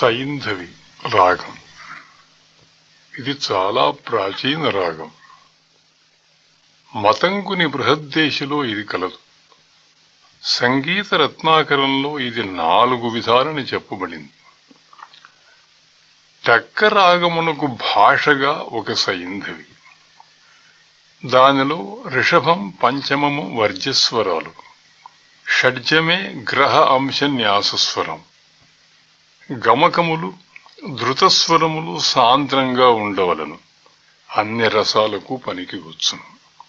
సైంధవి రాగం ఇది చాలా ప్రాచీన రాగం మతంకుని బృహద్దేశిలో ఇది కలదు సంగీత రత్నాకరంలో ఇది నాలుగు విధాలని చెప్పబడింది టక్క రాగమునకు భాషగా ఒక సైంధవి దానిలో రిషభం పంచమము వర్జస్వరాలు షడ్జమే గ్రహ అంశ న్యాసస్వరం గమకములు ధృతస్వరములు సాంద్రంగా ఉండవలను అన్ని రసాలకు పనికి వచ్చును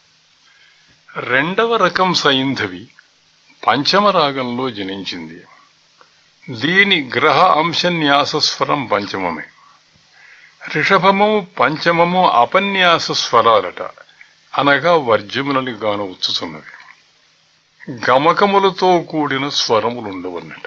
రెండవ రకం సైంధవి పంచమ రాగంలో జనించింది దీని గ్రహ అంశ న్యాసస్వరం పంచమమే రిషభము పంచమము అపన్యాస స్వరాలట అనగా వర్జములని గాను వచ్చుతున్నవి గమకములతో కూడిన స్వరములుండవన్నట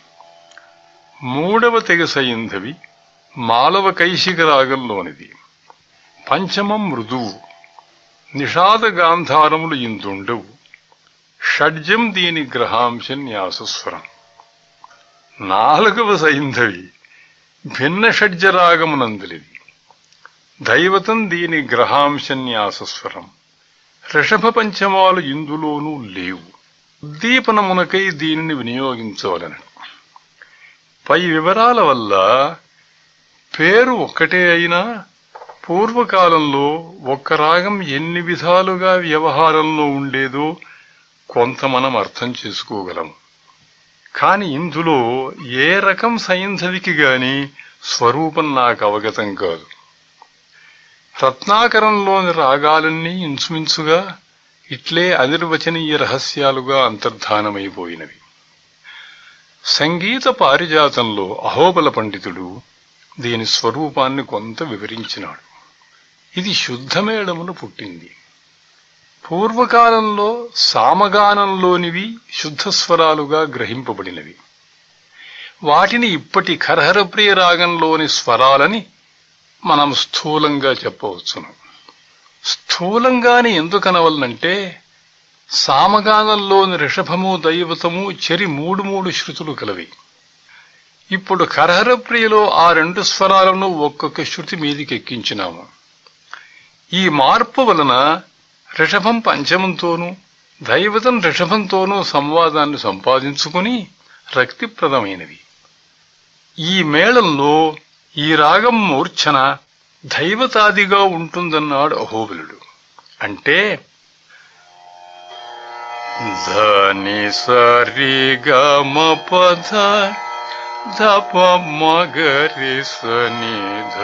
మూడవ తెగ సైంధవి మాలవ కైశిక రాగంలోనిది పంచమం మృదువు నిషాద గాంధారములు ఇందుండవు షడ్జం దీని గ్రహాంశ న్యాసస్వరం నాలుగవ సైంధవి భిన్న షడ్జరాగమునందులిది దైవతం దీని గ్రహాంశ న్యాసస్వరం రిషభ పంచమాలు ఇందులోనూ లేవు ఉద్దీపనమునకై దీనిని వినియోగించవలను పై వివరాల వల్ల పేరు ఒక్కటే అయినా పూర్వకాలంలో ఒక్క రాగం ఎన్ని విధాలుగా వ్యవహారంలో ఉండేదో కొంత మనం అర్థం చేసుకోగలం కాని ఇందులో ఏ రకం సైంధవికి గాని స్వరూపం నాకు అవగతం కాదు రత్నాకరంలోని రాగాలన్నీ ఇంచుమించుగా ఇట్లే అనిర్వచనీయ రహస్యాలుగా అంతర్ధానమైపోయినవి సంగీత పారిజాతంలో అహోబల పండితుడు దీని స్వరూపాన్ని కొంత వివరించినాడు ఇది శుద్ధమేళమును పుట్టింది పూర్వకాలంలో సామగానంలోనివి శుద్ధస్వరాలుగా గ్రహింపబడినవి వాటిని ఇప్పటి కరహరప్రియ రాగంలోని స్వరాలని మనం స్థూలంగా చెప్పవచ్చును స్థూలంగాని ఎందుకనవలనంటే సామగానంలోని రిషభము దైవతము చెరి మూడు మూడు శృతులు కలవి ఇప్పుడు కరహరప్రియలో ఆ రెండు స్వరాలను ఒక్కొక్క శృతి మీదికి ఎక్కించినాము ఈ మార్పు వలన రిషభం పంచమంతోనూ దైవతం రిషభంతోనూ సంవాదాన్ని సంపాదించుకుని రక్తిప్రదమైనవి ఈ మేళంలో ఈ రాగం మూర్ఛన దైవతాదిగా ఉంటుందన్నాడు అహోబలుడు అంటే ధని సరి గమ పద ధప మగరి సనిధ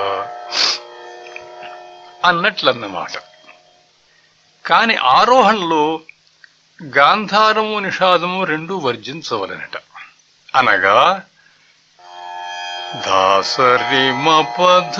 అన్నట్లన్నమాట కాని ఆరోహణలో గాంధారము నిషాదము రెండు వర్జించవలనట అనగా దాసరి మపధ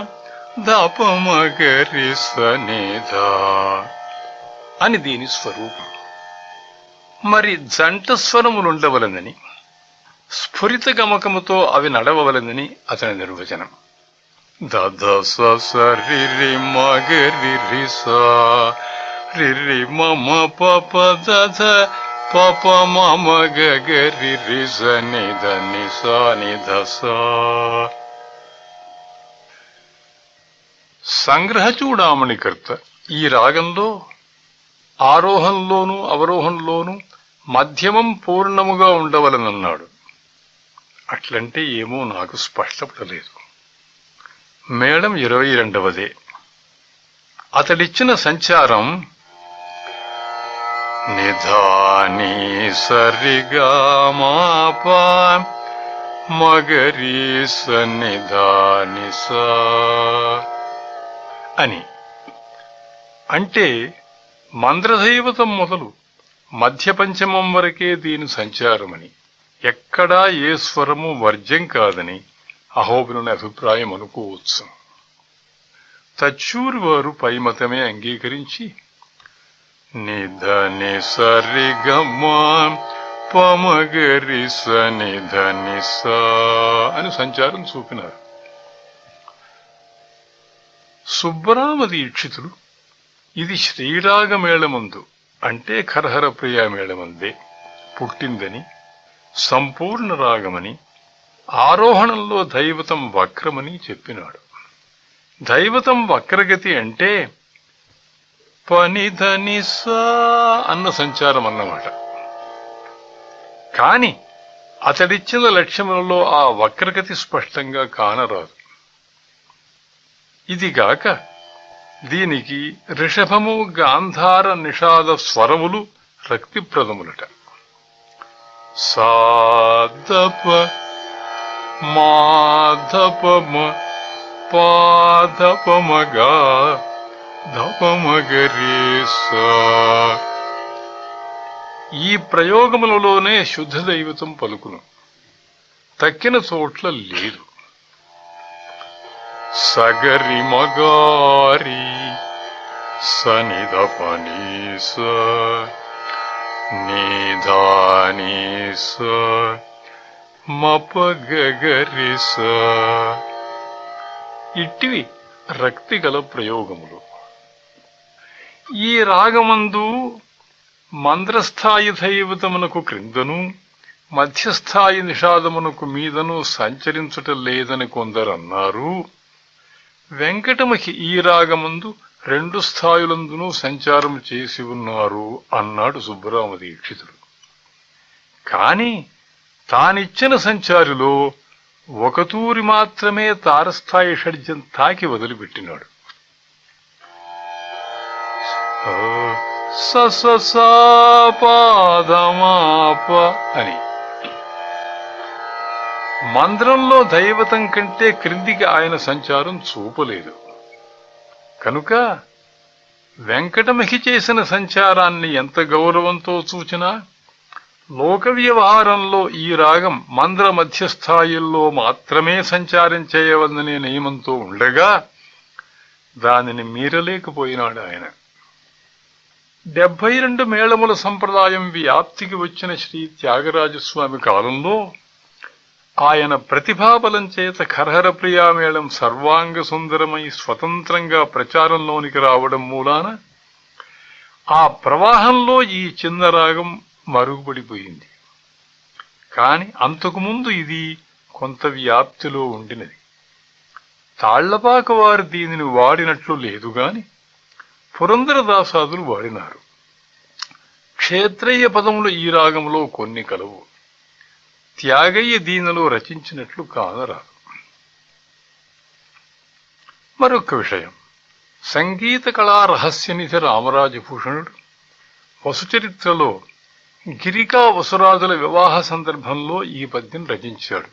దపమగరి సనిధ అని దీని స్వరూపం మరి జంట స్వరములుండవలనని స్ఫురిత గమకముతో అవి నడవవలనని అతని నిర్వచనం దద సరి రి మగరి రి సా రి రి మమ పప దధ పప మమ గగరి రి స ని ద ని సా ని ధ సా సంగ్రహ చూడామణికర్త ఈ రాగంలో ఆరోహంలోనూ అవరోహంలోనూ మధ్యమం పూర్ణముగా ఉండవలనన్నాడు అట్లంటే ఏమో నాకు స్పష్టపడలేదు మేడం ఇరవై రెండవదే అతడిచ్చిన సంచారం నిధాని సరిగా మాపా మగరి సన్నిధాని సా అని అంటే మంద్రదైవతం మొదలు మధ్య పంచమం వరకే దీని సంచారమని ఎక్కడా ఏ స్వరము వర్జ్యం కాదని అహోబినుని అభిప్రాయం అనుకోవచ్చు తచ్చూరి వారు పై మతమే అంగీకరించి నిధని సరిగమ్మా పమగరి సనిధని సా అని సంచారం చూపినారు సుబ్బరామ దీక్షితుడు ఇది శ్రీరాగ మేళమందు అంటే కరహర ప్రియ మేళమందే పుట్టిందని సంపూర్ణ రాగమని ఆరోహణంలో దైవతం వక్రమని చెప్పినాడు దైవతం వక్రగతి అంటే పనిధనిసా అన్న సంచారం అన్నమాట కాని అతడిచ్చిన లక్ష్యములలో ఆ వక్రగతి స్పష్టంగా కానరాదు ఇదిగాక దీనికి రిషభము గాంధార నిషాద స్వరములు రక్తిప్రదములట సాధప మాధపమ పాధపమగా ధపమగరేసా ఈ ప్రయోగములలోనే శుద్ధ దైవతం పలుకును తక్కిన చోట్ల లేదు సగరి మగారి సనిధ పనీస నిధానీస మపగరిస ఇట్టివి రక్తిగల ప్రయోగములు ఈ రాగమందు మంద్రస్థాయి దైవతమునకు క్రిందను మధ్యస్థాయి నిషాదమునకు మీదను సంచరించుట లేదని కొందరు అన్నారు వెంకటముఖి ఈ రాగమందు రెండు స్థాయులందునూ సంచారం చేసి ఉన్నారు అన్నాడు సుబ్బరామ దీక్షితుడు కాని తానిచ్చిన సంచారిలో ఒక తూరి మాత్రమే తారస్థాయి షడ్జం తాకి వదిలిపెట్టినాడు స స స పాదమాప అని మందిరంలో దైవతం కంటే క్రిందికి ఆయన సంచారం చూపలేదు కనుక వెంకటమహి చేసిన సంచారాన్ని ఎంత గౌరవంతో చూచినా లోక వ్యవహారంలో ఈ రాగం మంద్ర మధ్యస్థాయిల్లో మాత్రమే సంచారం చేయవలననే నియమంతో ఉండగా దానిని మీరలేకపోయినాడు ఆయన డెబ్బై రెండు మేళముల సంప్రదాయం వ్యాప్తికి వచ్చిన శ్రీ త్యాగరాజస్వామి కాలంలో ఆయన ప్రతిభాబలం చేత ఖరహర ప్రియామేళం సర్వాంగ సుందరమై స్వతంత్రంగా ప్రచారంలోనికి రావడం మూలాన ఆ ప్రవాహంలో ఈ చిన్న రాగం మరుగుపడిపోయింది కాని అంతకుముందు ఇది కొంత వ్యాప్తిలో ఉండినది తాళ్లపాక వారు దీనిని వాడినట్లు లేదు గాని పురందరదాసాదులు వాడినారు క్షేత్రయ్య పదములు ఈ రాగంలో కొన్ని కలవు త్యాగయ్య దీనిలో రచించినట్లు కానరాదు మరొక విషయం సంగీత కళా రహస్యనిధి రామరాజభూషణుడు వసుచరిత్రలో గిరికా వసురాజుల వివాహ సందర్భంలో ఈ పద్యం రచించాడు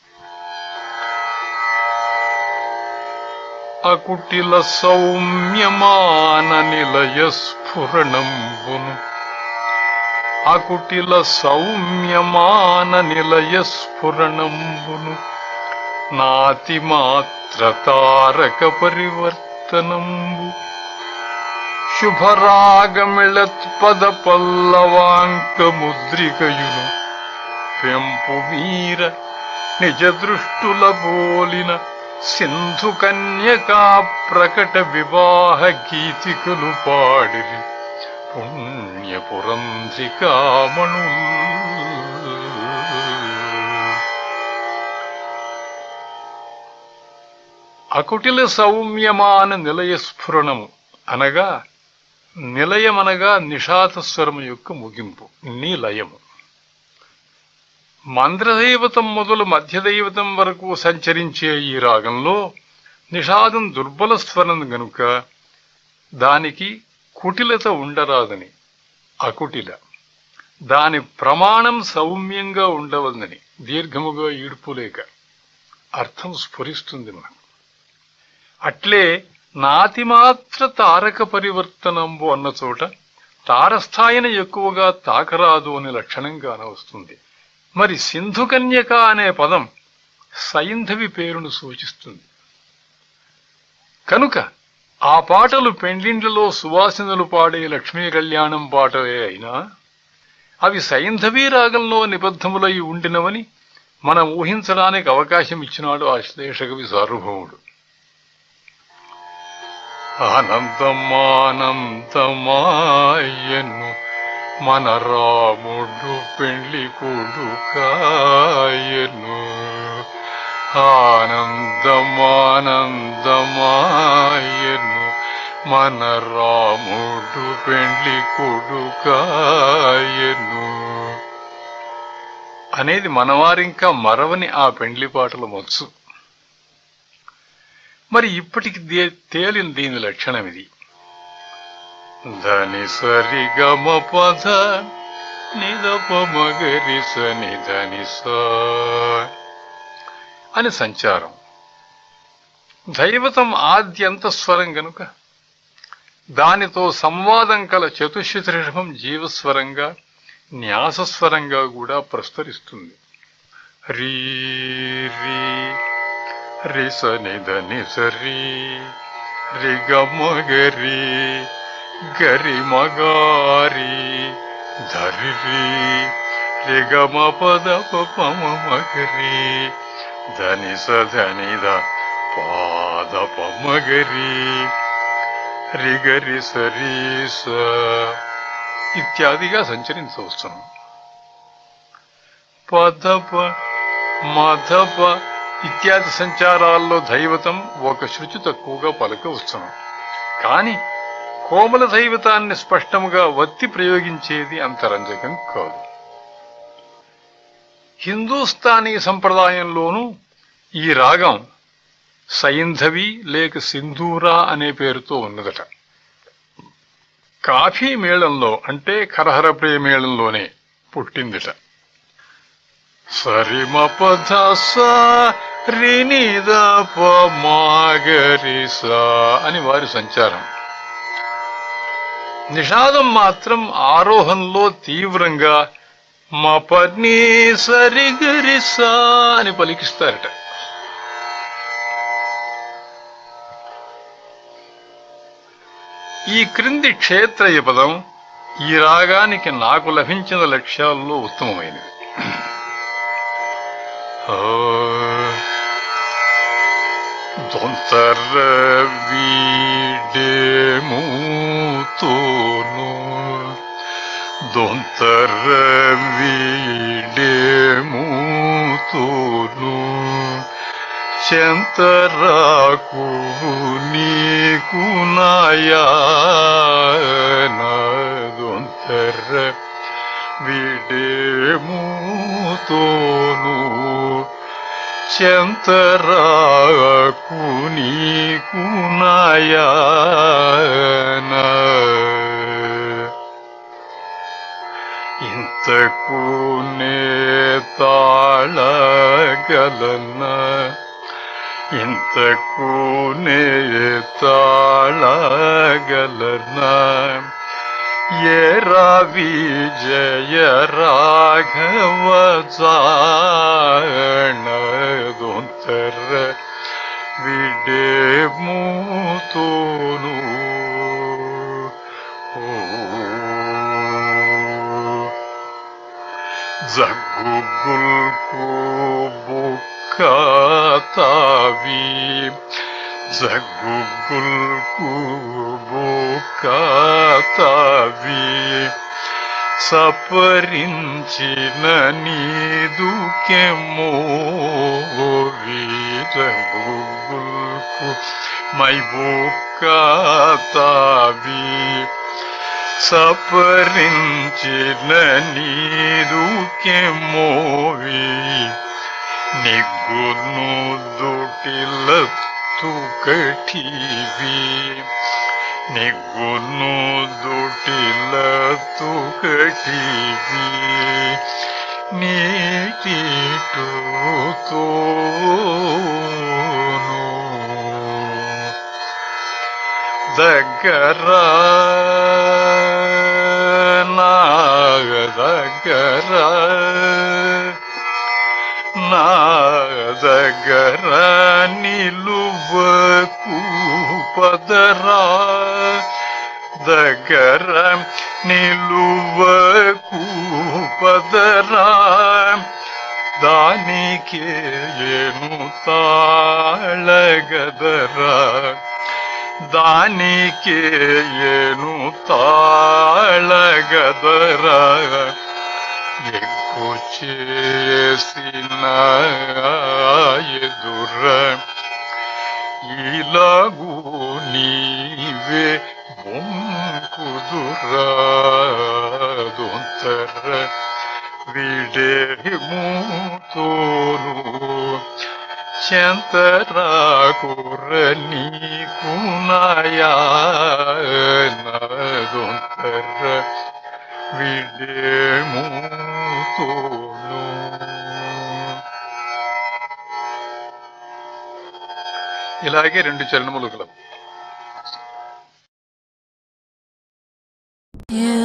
అకుటిల సౌమ్యమాన నిలయ స్ఫురణంబును అకుటిల సౌమ్యమాన నిలయ స్ఫురణంబును నాతి మాత్ర తారక పరివర్తనంబు శుభరాగమిళత్పద పల్లవాంక ముద్రికయును పెంపు మీర నిజ దృష్టుల బోలిన సింధు కన్యకా ప్రకట వివాహ గీతికలు పాడిరి పుణ్యపురంధ్రికామణు అకుటిల సౌమ్యమాన నిలయ స్ఫురణము అనగా నిలయమనగా నిషాదస్వరము యొక్క ముగింపు నిలయము మంత్రదైవతం మొదలు మధ్యదైవతం వరకు సంచరించే ఈ రాగంలో నిషాదం దుర్బల స్వరం గనుక దానికి కుటిలత ఉండరాదని అకుటిల దాని ప్రమాణం సౌమ్యంగా ఉండవలదని దీర్ఘముగా ఈడ్పులేక అర్థం స్ఫురిస్తుంది మనకు అట్లే నాతిమాత్ర తారక పరివర్తనంబు అన్న చోట తారస్థాయిని ఎక్కువగా తాకరాదు అనే లక్షణంగాన వస్తుంది మరి సింధు కన్యక అనే పదం సైంధవి పేరును సూచిస్తుంది కనుక ఆ పాటలు పెండ్లిండ్లలో సువాసనలు పాడే లక్ష్మీ కళ్యాణం పాటలే అయినా అవి సైంధవీ రాగంలో నిబద్ధములై ఉండినవని మనం ఊహించడానికి అవకాశం ఇచ్చినాడు ఆ శ్లేషకవి సార్వభౌముడు ఆనందమానందమాయను మన రాముడు పెళ్లి కొడుకాయను ఆనందమానందమాయను మన రాముడు పెండ్లి కొడుకాయను అనేది మనవారింకా మరవని ఆ పెండ్లి పాటల మొచ్చు మరి ఇప్పటికి దే- తేలిన దీని లక్షణం ఇది ధని సరి గమ పద నిదప మగరి సని ధని సా అని సంచారం దైవతం ఆద్యంత స్వరం గనుక దానితో సంవాదం కల చతుశ్రుతి రిషభం జీవస్వరంగా న్యాసస్వరంగా కూడా ప్రస్తరిస్తుంది రీ రీ రి సని ధని సరి రి గరి గరి మగారి ధరి రి గమ పద పమ మగరి ధని స ధని ద పాద పమగరి రిగరి సరి స ఇత్యాదిగా సంచరించవచ్చును పదప మధప ఇత్యాది సంచారాల్లో దైవతం ఒక శృతి తక్కువగా పలకవచ్చును కాని కోమల దైవతాన్ని స్పష్టముగా వత్తి ప్రయోగించేది అంత రంజకం కాదు హిందూస్థానీ సంప్రదాయంలోనూ ఈ రాగం సైంధవి లేక సింధూరా అనే పేరుతో ఉన్నదట కాఫీ మేళంలో అంటే కరహర ప్రియ మేళంలోనే పుట్టిందిట సరిమ పధ రినిదప మాగరిసా అని వారి సంచారం నిషాదం మాత్రం ఆరోహంలో తీవ్రంగా మపని సరిగరిసా అని పలికిస్తారట ఈ క్రింది క్షేత్రయ పదం ఈ రాగానికి నాకు లభించిన లక్ష్యాల్లో ఉత్తమమైనది దొంతర వీడేమూతోను దొంతర వీడేమూతోను చెంతరాకు నీకు నాయనదొంతర విడేమూతోను చెంతరాకు నీకు నాయన ఇంతకు నే తాళగలన ఇంతకు నే తాళగలన ఏ రవి జయ రాఘవ జాణదొంతర విడేమూతోను జగ్గుల్కు బుక్కతావి జగ్గుల్కు బుక్కతావి సపరించిన నీదుకెమోవి జగ్గుల్కు మై బుక్కతావి సపరించిన నీదుకెమోవి నిగ్గును దుటిలత్తు కఠివి నిగ్గును దుటిలత్తు కఠివి నీటిటోను దగ్గర నాగ దగ్గర నా దగ్గర నిలువకు పదరా దగ్గర నిలువకు పదరా దానికి ఏను తాళగదరా దానికి ఏను తాళగదరా ఎగ్గు చేసిన ఎదుర ఇలాగూ నీవే బొంకుదురా దొంతర విడేముతోను చెంతరాకుర నీకు నాయనదొంతర విడేముతోను ఇలాగే రెండు చరణములు కలవు Yeah.